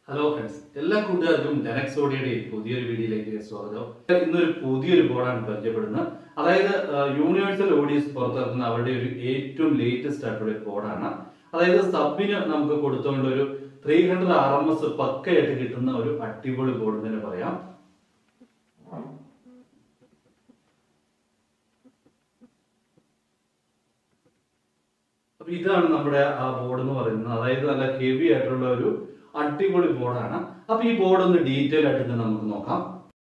hello friends എല്ലാ കൂട്ടുകാർക്കും ലെനക്സ് ഓഡിയുടെ പുതിയൊരു വീഡിയോയിലേക്ക് സ്വാഗതം ഇന്നൊരു പുതിയൊരു ബോർഡാണ് പരിചയപ്പെടുന്നത് അതായത് യൂണിവേഴ്സൽ ഓഡിയൻസ് പുറത്തിറക്കുന്ന അവരുടെ ഒരു ഏറ്റവും ലേറ്റസ്റ്റ് ആയിട്ടുള്ള ഒരു ബോർഡാണ് അതായത് സബിന് നമുക്ക് കൊടുത്തുകൊണ്ട് ഒരു three hundred R M S പക്കയായിട്ട് കിട്ടുന്ന ഒരു അടിപൊളി ബോർഡ് തന്നെ പറയാം അപ്പൊ ഇതാണ് നമ്മുടെ ആ ബോർഡ് എന്ന് പറയുന്നത് അതായത് നല്ല ഹെവി ആയിട്ടുള്ള ഒരു അടിപൊളി ബോർഡാണ് അപ്പൊ ഈ ബോർഡ് ഒന്ന് ഡീറ്റെയിൽ ആയിട്ട് തന്നെ നമുക്ക് നോക്കാം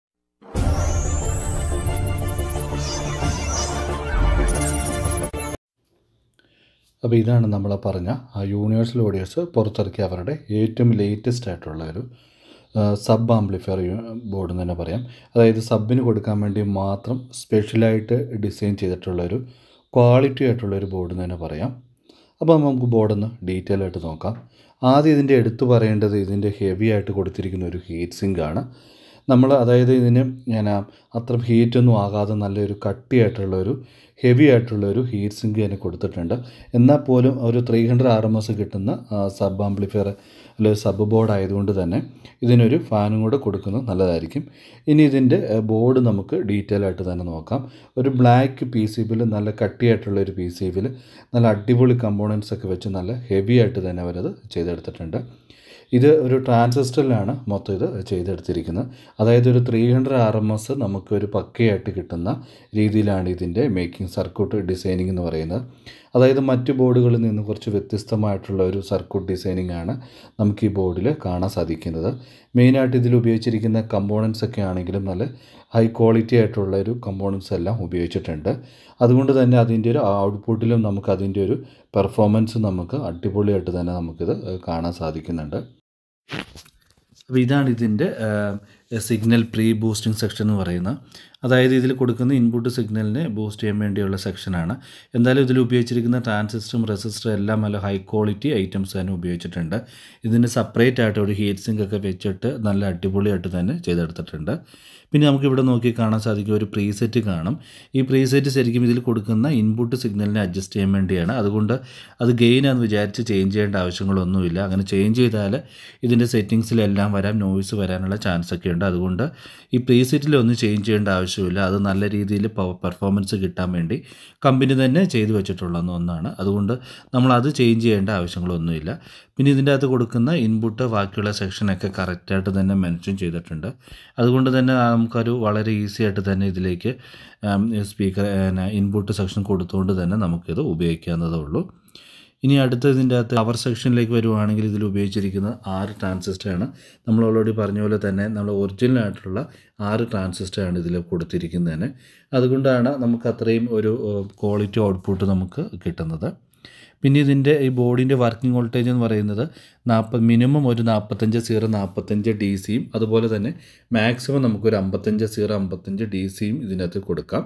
അപ്പോൾ ഇതാണ് നമ്മൾ പറഞ്ഞ ആ യൂണിവേഴ്സൽ ഓഡിയേഴ്സ് പുറത്തിറക്കിയ അവരുടെ ഏറ്റവും ലേറ്റസ്റ്റ് ആയിട്ടുള്ള ഒരു സബ് ആംപ്ലിഫയർ ബോർഡ് എന്ന് തന്നെ പറയാം അതായത് സബിന് കൊടുക്കാൻ വേണ്ടി മാത്രം സ്പെഷ്യലായിട്ട് ഡിസൈൻ ചെയ്തിട്ടുള്ള ഒരു ക്വാളിറ്റി ആയിട്ടുള്ള ഒരു ബോർഡ് എന്ന് തന്നെ പറയാം അപ്പോൾ നമുക്ക് ബോർഡൊന്ന് ഡീറ്റെയിൽ ആയിട്ട് നോക്കാം ആദ്യം ഇതിൻ്റെ എടുത്തു പറയേണ്ടത് ഇതിൻ്റെ ഹെവി ആയിട്ട് കൊടുത്തിരിക്കുന്ന ഒരു ഹീറ്റ് സിങ്ക് ആണ് നമ്മൾ അതായത് ഇതിന് ഞാൻ അത്ര ഹീറ്റൊന്നും ആകാതെ നല്ലൊരു കട്ടിയായിട്ടുള്ള ഒരു ഹെവി ആയിട്ടുള്ള ഒരു ഹീറ്റ് സിങ്ക് തന്നെ കൊടുത്തിട്ടുണ്ട് എന്നാൽ പോലും ഒരു three hundred R M S കിട്ടുന്ന സബ് ആംപ്ലിഫയർ അല്ലെങ്കിൽ സബ് ബോർഡ് ആയതുകൊണ്ട് തന്നെ ഇതിനൊരു ഫാനും കൂടെ കൊടുക്കുന്നത് നല്ലതായിരിക്കും ഇനി ഇതിൻ്റെ ബോർഡ് നമുക്ക് ഡീറ്റെയിൽ ആയിട്ട് തന്നെ നോക്കാം ഒരു ബ്ലാക്ക് പി സി ബിയിൽ നല്ല കട്ടിയായിട്ടുള്ള ഒരു പി സി ബിയിൽ നല്ല അടിപൊളി കമ്പോണൻസ് ഒക്കെ വെച്ച് നല്ല ഹെവി ആയിട്ട് തന്നെ അവരത് ചെയ്തെടുത്തിട്ടുണ്ട് ഇത് ഒരു ട്രാൻസിസ്റ്ററിലാണ് മൊത്തം ഇത് ചെയ്തെടുത്തിരിക്കുന്നത് അതായത് ഒരു three hundred R M S നമുക്കൊരു പക്കയായിട്ട് കിട്ടുന്ന രീതിയിലാണ് ഇതിൻ്റെ മേക്കിംഗ് സർക്യൂട്ട് ഡിസൈനിങ് എന്ന് പറയുന്നത് അതായത് മറ്റ് ബോർഡുകളിൽ നിന്ന് കുറച്ച് വ്യത്യസ്തമായിട്ടുള്ള ഒരു സർക്യൂട്ട് ഡിസൈനിങ് ആണ് നമുക്ക് ഈ ബോർഡിൽ കാണാൻ സാധിക്കുന്നത് മെയിനായിട്ട് ഇതിൽ ഉപയോഗിച്ചിരിക്കുന്ന കമ്പോണൻസ് ഒക്കെ ആണെങ്കിലും നല്ല ഹൈ ക്വാളിറ്റി ആയിട്ടുള്ള ഒരു കമ്പോണൻസ് എല്ലാം ഉപയോഗിച്ചിട്ടുണ്ട് അതുകൊണ്ട് തന്നെ അതിൻ്റെ ഒരു ഔട്ട്പുട്ടിലും നമുക്ക് അതിൻ്റെ ഒരു പെർഫോമൻസ് നമുക്ക് അടിപൊളിയായിട്ട് തന്നെ നമുക്കിത് കാണാൻ സാധിക്കുന്നുണ്ട് അപ്പോൾ ഇതാണ് ഇതിൻ്റെ സിഗ്നൽ പ്രീ ബൂസ്റ്റിംഗ് സെക്ഷൻ എന്ന് പറയുന്നത് അതായത് ഇതിൽ കൊടുക്കുന്ന ഇൻപുട്ട് സിഗ്നലിനെ ബൂസ്റ്റ് ചെയ്യാൻ വേണ്ടിയുള്ള സെക്ഷനാണ് എന്തായാലും ഇതിൽ ഉപയോഗിച്ചിരിക്കുന്ന ട്രാൻസിസ്റ്ററും റെസിസ്റ്ററും എല്ലാം നല്ല ഹൈ ക്വാളിറ്റി ഐറ്റംസ് തന്നെ ഉപയോഗിച്ചിട്ടുണ്ട് ഇതിന് സെപ്പറേറ്റ് ആയിട്ട് ഒരു ഹീറ്റ് സിങ്ക് ഒക്കെ വെച്ചിട്ട് നല്ല അടിപൊളിയായിട്ട് തന്നെ ചെയ്തെടുത്തിട്ടുണ്ട് പിന്നെ നമുക്ക് ഇവിടെ നോക്കി കാണാൻ സാധിക്കും ഒരു പ്രീസെറ്റ് കാണും ഈ പ്രീസെറ്റ് ശരിക്കും ഇതിൽ കൊടുക്കുന്ന ഇൻപുട്ട് സിഗ്നലിനെ അഡ്ജസ്റ്റ് ചെയ്യാൻ വേണ്ടിയാണ് അതുകൊണ്ട് അത് ഗെയിൻ ആണെന്ന് വിചാരിച്ച് ചേഞ്ച് ചെയ്യേണ്ട ആവശ്യങ്ങളൊന്നുമില്ല അങ്ങനെ ചേഞ്ച് ചെയ്താൽ ഇതിൻ്റെ സെറ്റിങ്സിലെല്ലാം വരാൻ നോയ്സ് വരാനുള്ള ചാൻസ് ഒക്കെ ഉണ്ട് അതുകൊണ്ട് ഈ പ്രീസെറ്റിലൊന്നും ചേഞ്ച് ചെയ്യേണ്ട ആവശ്യമില്ല അത് നല്ല രീതിയിൽ പെർഫോമൻസ് കിട്ടാൻ വേണ്ടി കമ്പനി തന്നെ ചെയ്തു വെച്ചിട്ടുള്ള ഒന്നാണ് അതുകൊണ്ട് നമ്മൾ അത് ചേഞ്ച് ചെയ്യേണ്ട ആവശ്യങ്ങളൊന്നുമില്ല പിന്നെ ഇതിൻ്റെ അകത്ത് കൊടുക്കുന്ന ഇൻപുട്ട് ബാക്കിയുള്ള സെക്ഷനൊക്കെ കറക്റ്റായിട്ട് തന്നെ മെൻഷൻ ചെയ്തിട്ടുണ്ട് അതുകൊണ്ട് തന്നെ നമുക്കൊരു വളരെ ഈസി ആയിട്ട് തന്നെ ഇതിലേക്ക് സ്പീക്കർ ഇൻപുട്ട് സെക്ഷൻ കൊടുത്തുകൊണ്ട് തന്നെ നമുക്കിത് ഉപയോഗിക്കാവുന്നതേ ഉള്ളൂ ഇനി അടുത്ത ഇതിൻ്റെ അകത്ത് പവർ സെക്ഷനിലേക്ക് വരുവാണെങ്കിൽ ഇതിൽ ഉപയോഗിച്ചിരിക്കുന്നത് ആറ് ട്രാൻസിസ്റ്ററാണ് നമ്മൾ ഓൾറെഡി പറഞ്ഞ പോലെ തന്നെ നമ്മൾ ഒറിജിനൽ ആയിട്ടുള്ള ആറ് ട്രാൻസിസ്റ്ററാണ് ഇതിൽ കൊടുത്തിരിക്കുന്നത് തന്നെ അതുകൊണ്ടാണ് നമുക്ക് അത്രയും ഒരു ക്വാളിറ്റി ഔട്ട്പുട്ട് നമുക്ക് കിട്ടുന്നത് പിന്നെ ഇതിൻ്റെ ഈ ബോർഡിൻ്റെ വർക്കിംഗ് വോൾട്ടേജ് എന്ന് പറയുന്നത് നാൽപ്പത് മിനിമം ഒരു നാൽപ്പത്തഞ്ച് സീറോ നാൽപ്പത്തഞ്ച് ഡി സിയും അതുപോലെ തന്നെ മാക്സിമം നമുക്കൊരു അമ്പത്തഞ്ച് സീറോ അമ്പത്തഞ്ച് ഡി സിയും ഇതിനകത്ത് കൊടുക്കാം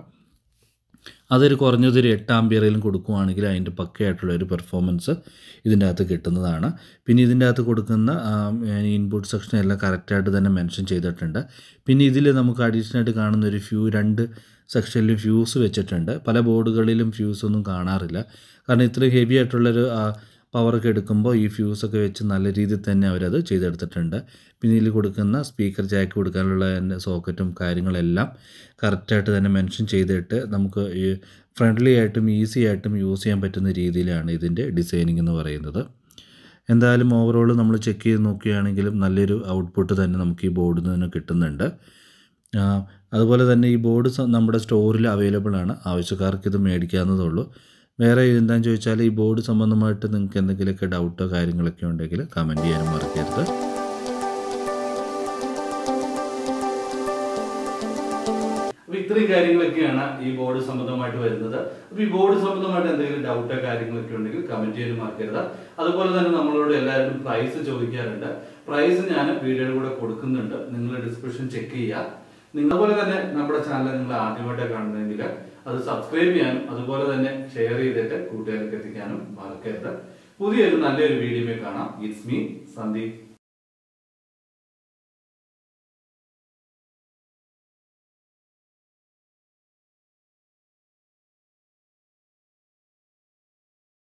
അതൊരു കുറഞ്ഞതൊരു എട്ട് ആംബിയറിലും കൊടുക്കുകയാണെങ്കിൽ അതിൻ്റെ പക്കയായിട്ടുള്ള ഒരു പെർഫോമൻസ് ഇതിൻ്റെ അകത്ത് കിട്ടുന്നതാണ് പിന്നെ ഇതിൻ്റെ അകത്ത് കൊടുക്കുന്ന ഇൻപുട്ട് സെക്ഷൻ എല്ലാം കറക്റ്റായിട്ട് തന്നെ മെൻഷൻ ചെയ്തിട്ടുണ്ട് പിന്നെ ഇതിൽ നമുക്ക് അഡീഷണൽ ആയിട്ട് കാണുന്ന ഒരു ഫ്യൂ രണ്ട് സെക്ഷനിലും ഫ്യൂസ് വെച്ചിട്ടുണ്ട് പല ബോർഡുകളിലും ഫ്യൂസ് ഒന്നും കാണാറില്ല കാരണം ഇത്ര ഹെവി ആയിട്ടുള്ളൊരു പവറൊക്കെ എടുക്കുമ്പോൾ ഈ ഫ്യൂസൊക്കെ വെച്ച് നല്ല രീതിയിൽ തന്നെ അവരത് ചെയ്തെടുത്തിട്ടുണ്ട് പിന്നെ ഇതിൽ കൊടുക്കുന്ന സ്പീക്കർ ജാക്ക് കൊടുക്കാനുള്ള സോക്കറ്റും കാര്യങ്ങളെല്ലാം കറക്റ്റായിട്ട് തന്നെ മെൻഷൻ ചെയ്തിട്ട് നമുക്ക് ഈ ഫ്രണ്ട്ലി ആയിട്ടും ഈസി ആയിട്ടും യൂസ് ചെയ്യാൻ പറ്റുന്ന രീതിയിലാണ് ഇതിൻ്റെ ഡിസൈനിങ് എന്ന് പറയുന്നത് എന്തായാലും ഓവറോൾ നമ്മൾ ചെക്ക് ചെയ്ത് നോക്കുകയാണെങ്കിലും നല്ലൊരു ഔട്ട്പുട്ട് തന്നെ നമുക്ക് ഈ ബോർഡിൽ നിന്ന് കിട്ടുന്നുണ്ട് അതുപോലെ തന്നെ ഈ ബോർഡ് നമ്മുടെ സ്റ്റോറിൽ അവൈലബിൾ ആണ് ആവശ്യക്കാർക്ക് ഇത് മേടിക്കാവുന്നതേ ഉള്ളൂ വേറെ എന്താണെന്ന് ചോദിച്ചാൽ ഈ ബോർഡ് സംബന്ധമായിട്ട് നിങ്ങൾക്ക് എന്തെങ്കിലുമൊക്കെ ഡൗട്ടോ കാര്യങ്ങളൊക്കെ ഉണ്ടെങ്കിൽ കമൻറ്റ് ചെയ്യാനും മറക്കരുത് അപ്പൊ ഇത്രയും കാര്യങ്ങളൊക്കെയാണ് ഈ ബോർഡ് സംബന്ധമായിട്ട് വരുന്നത് അപ്പൊ ഈ ബോർഡ് സംബന്ധമായിട്ട് എന്തെങ്കിലും ഡൗട്ടോ കാര്യങ്ങളൊക്കെ ഉണ്ടെങ്കിൽ കമന്റ് ചെയ്യാൻ മറക്കരുത് അതുപോലെ തന്നെ നമ്മളോട് എല്ലാവരും പ്രൈസ് ചോദിക്കാറുണ്ട് പ്രൈസ് ഞാൻ വീഡിയോയുടെ കൂടെ കൊടുക്കുന്നുണ്ട് നിങ്ങൾ ഡിസ്ക്രിപ്ഷൻ ചെക്ക് ചെയ്യുക നിങ്ങൾ അതുപോലെ തന്നെ നമ്മുടെ ചാനൽ നിങ്ങൾ ആദ്യമായിട്ട് കാണുന്നതെങ്കിൽ അത് സബ്സ്ക്രൈബ് ചെയ്യാനും അതുപോലെ തന്നെ ഷെയർ ചെയ്തിട്ട് കൂട്ടുകാർക്ക് എത്തിക്കാനും മറക്കരുത് പുതിയൊരു നല്ലൊരു വീഡിയോ കാണാം ഇറ്റ്സ് മീ സന്ദീപ്